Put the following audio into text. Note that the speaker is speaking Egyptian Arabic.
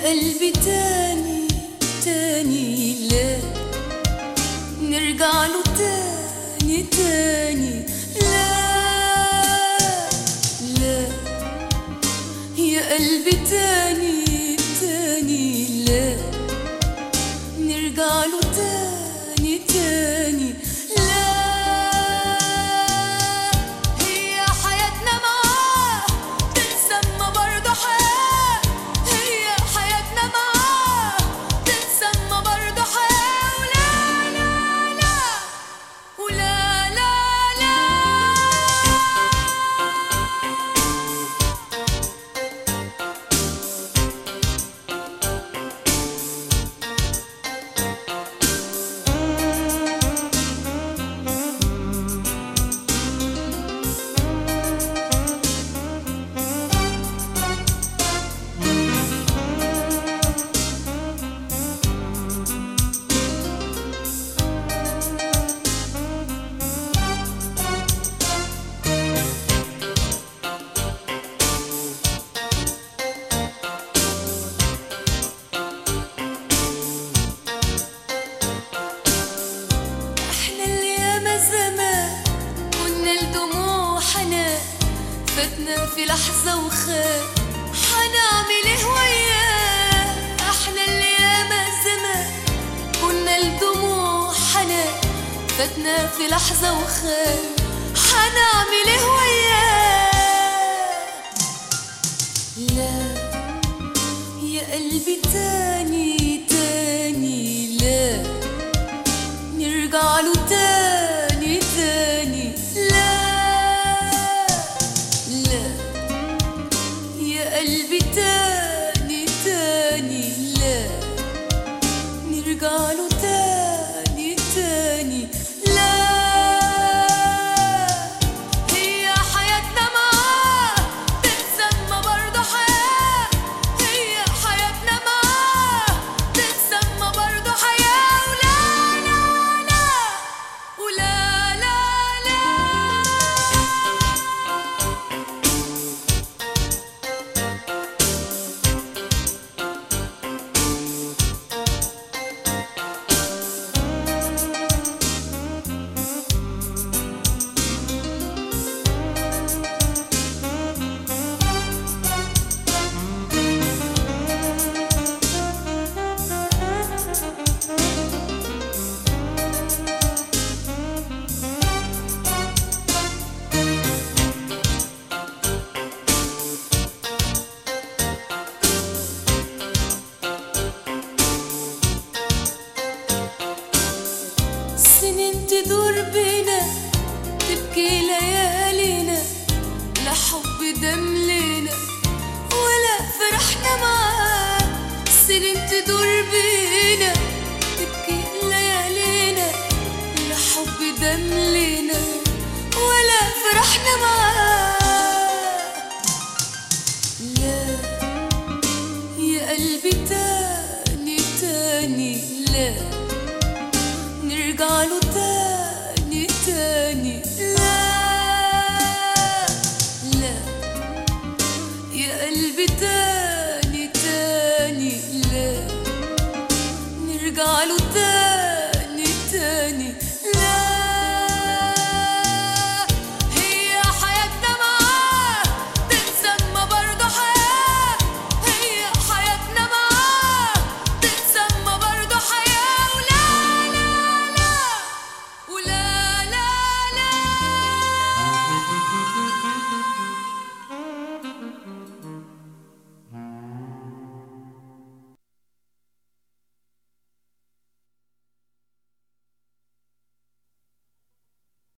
قلبي تاني تاني لا نرجع له تاني تاني لا لا يا قلبي تاني تاني لا نرجع له تاني تاني لا هي حياتنا معاه تتسمى برضه حياة هي حياتنا معاه تتسمى برضه حياة ولا لا لا ولا لا لا احنا اللي ياما زمان كنا الدموع حنان فاتنا في لحظة وخان حنعمل ايه وياه احنا اللي ياما زمان كنا الدموع حنان فاتنا في لحظة وخان حنعمل ايه وياه لا يا قلبي تاني تاني لا نرجع له تاني تاني لا لا يا قلبي تاني تاني لا نرجع له تاني تاني لا هي حياتنا معاه تتسمى برضه حياة هي حياتنا معاه تتسمى برضه حياة ولا لا لا ولا لا لا سنين تدور بينا تبكي ليالينا لا حب دم لينا ولا فرحنا معاه سنين تدور بينا تبكي ليالينا لا حب دم لينا ولا فرحنا معاه لا يا قلبي تاني تاني لا نرجع له